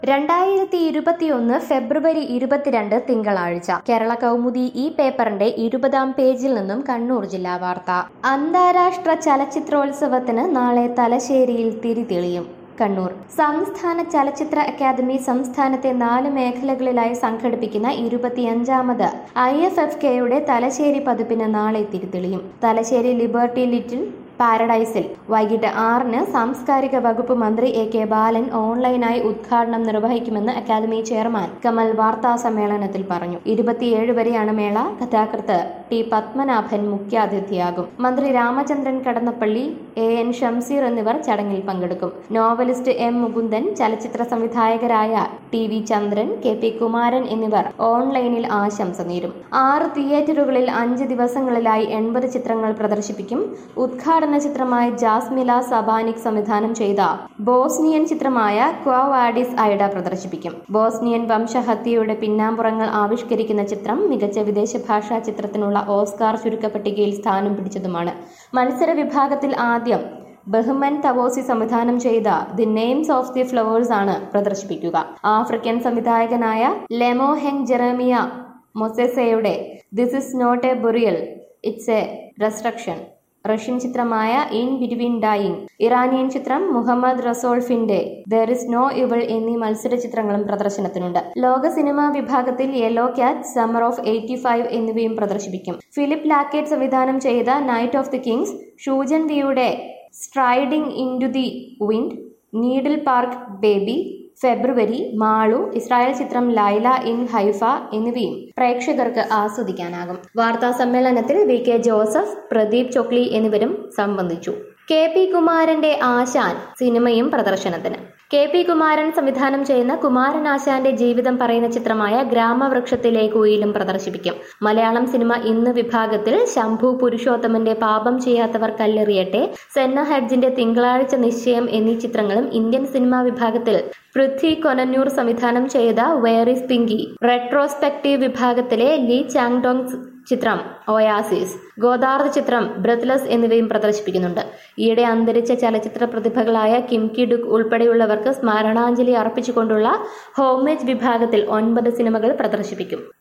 രണ്ടായിരത്തി ഇരുപത്തിയൊന്ന് ഫെബ്രുവരി ഇരുപത്തിരണ്ട് തിങ്കളാഴ്ച കേരള കൗമുദി ഈ പേപ്പറിന്റെ ഇരുപതാം പേജിൽ നിന്നും കണ്ണൂർ ജില്ലാ വാർത്ത അന്താരാഷ്ട്ര ചലച്ചിത്രോത്സവത്തിന് നാളെ തലശ്ശേരിയിൽ തിരിതെളിയും കണ്ണൂർ സംസ്ഥാന ചലച്ചിത്ര അക്കാദമി സംസ്ഥാനത്തെ നാല് മേഖലകളിലായി സംഘടിപ്പിക്കുന്ന ഇരുപത്തിയഞ്ചാമത് ഐ എഫ് എഫ് കെയുടെ തലശ്ശേരി പതിപ്പിന് നാളെ തിരിതെളിയും തലശ്ശേരി ലിബർട്ടി ലിറ്റിൽ പാരഡൈസിൽ വൈകിട്ട് ആറിന് സാംസ്കാരിക വകുപ്പ് മന്ത്രി എ കെ ബാലൻ ഓൺലൈനായി ഉദ്ഘാടനം നിർവഹിക്കുമെന്ന് അക്കാദമി ചെയർമാൻ കമൽ വാർത്താ സമ്മേളനത്തിൽ പറഞ്ഞു ഇരുപത്തിയേഴ് വരെയാണ് മേള കഥാകൃത്ത് ടി പത്മനാഭൻ മുഖ്യാതിഥിയാകും മന്ത്രി രാമചന്ദ്രൻ കടന്നപ്പള്ളി എ എൻ ഷംസീർ എന്നിവർ ചടങ്ങിൽ പങ്കെടുക്കും നോവലിസ്റ്റ് എം മുകുന്ദൻ ചലച്ചിത്ര സംവിധായകരായ T V Chandran K P Kumaran എന്നിവർ ഓൺലൈനിൽ ആശംസ നേരും ആറ് തിയേറ്ററുകളിൽ അഞ്ച് ദിവസങ്ങളിലായി എൺപത് ചിത്രങ്ങൾ പ്രദർശിപ്പിക്കും ഉദ്ഘാടന ചിത്രമായ ജാസ്മില സബാനിക് സംവിധാനം ചെയ്ത ബോസ്നിയൻ ചിത്രമായ ക്വാവാഡിസ് ഐഡ പ്രദർശിപ്പിക്കും ബോസ്നിയൻ വംശഹത്യയുടെ പിന്നാമ്പുറങ്ങൾ ആവിഷ്കരിക്കുന്ന ചിത്രം മികച്ച വിദേശ ഭാഷാ ചിത്രത്തിനുള്ള ഓസ്കാർ ചുരുക്കപ്പട്ടികയിൽ സ്ഥാനം പിടിച്ചതുമാണ് മത്സര വിഭാഗത്തിൽ ആദ്യം ബഹ്മൻ തവോസി സംവിധാനം ചെയ്ത the names of the flowers ആണ് പ്രദർശിപ്പിക്കുക ആഫ്രിക്കൻ സംവിധായകനായ ലെമോഹെങ് ജെറമിയ മൊസെസയുടെ this is not a burial it's a resurrection Russian ചിത്രമായ ഇൻ ബിറ്റ്വീൻ ഡൈയിങ് ഇറാനിയൻ ചിത്രം മുഹമ്മദ് റസോൾഫിന്റെ ദർ ഇസ് നോ ഇവൾ എന്നീ മത്സര ചിത്രങ്ങളും പ്രദർശനത്തിനുണ്ട് ലോക സിനിമാ വിഭാഗത്തിൽ yellow cat summer of eighty five എന്നിവയും പ്രദർശിപ്പിക്കും ഫിലിപ്പ് ലാക്കേറ്റ് സംവിധാനം ചെയ്ത night of the kings Shujun വിയുടെ striding into the wind needle park baby February Malu Israel ചിത്രം ലൈല ഇൻ ഹൈഫ എന്നിവയും പ്രേക്ഷകർക്ക് ആസ്വദിക്കാനാകും വാർത്താ സമ്മേളനത്തിൽ V K Joseph Pradeep Chokli എന്നിവരും സംബന്ധിച്ചു കെ പി കുമാരന്റെ ആശാൻ സിനിമയും പ്രദർശനത്തിന് കെ പി കുമാരൻ സംവിധാനം ചെയ്യുന്ന കുമാരൻ ആശാന്റെ ജീവിതം പറയുന്ന ചിത്രമായ ഗ്രാമവൃക്ഷത്തിലെ കുയിലും പ്രദർശിപ്പിക്കും മലയാളം സിനിമ ഇന്ന് വിഭാഗത്തിൽ ശംഭു പുരുഷോത്തമന്റെ പാപം ചെയ്യാത്തവർ കല്ലെറിയട്ടെ സെന്ന ഹെഡ്ജിന്റെ തിങ്കളാഴ്ച നിശ്ചയം എന്നീ ചിത്രങ്ങളും ഇന്ത്യൻ സിനിമാ വിഭാഗത്തിൽ പൃഥ്വി കൊനന്നൂർ സംവിധാനം ചെയ്ത വേറിസ് പിങ്കി റെട്രോസ്പെക്റ്റീവ് വിഭാഗത്തിലെ ലീ ചാങ്ഡോങ് ചിത്രം ഒയാസിസ് ഗോദാർദ് ചിത്രം ബ്രത്ത്ലസ് എന്നിവയും പ്രദർശിപ്പിക്കുന്നുണ്ട് ഈയിടെ അന്തരിച്ച ചലച്ചിത്ര പ്രതിഭകളായ കിംകി ഡുക്ക് ഉൾപ്പെടെയുള്ളവർക്ക് സ്മരണാഞ്ജലി അർപ്പിച്ചുകൊണ്ടുള്ള ഹോമേജ് വിഭാഗത്തിൽ ഒൻപത് സിനിമകൾ പ്രദർശിപ്പിക്കും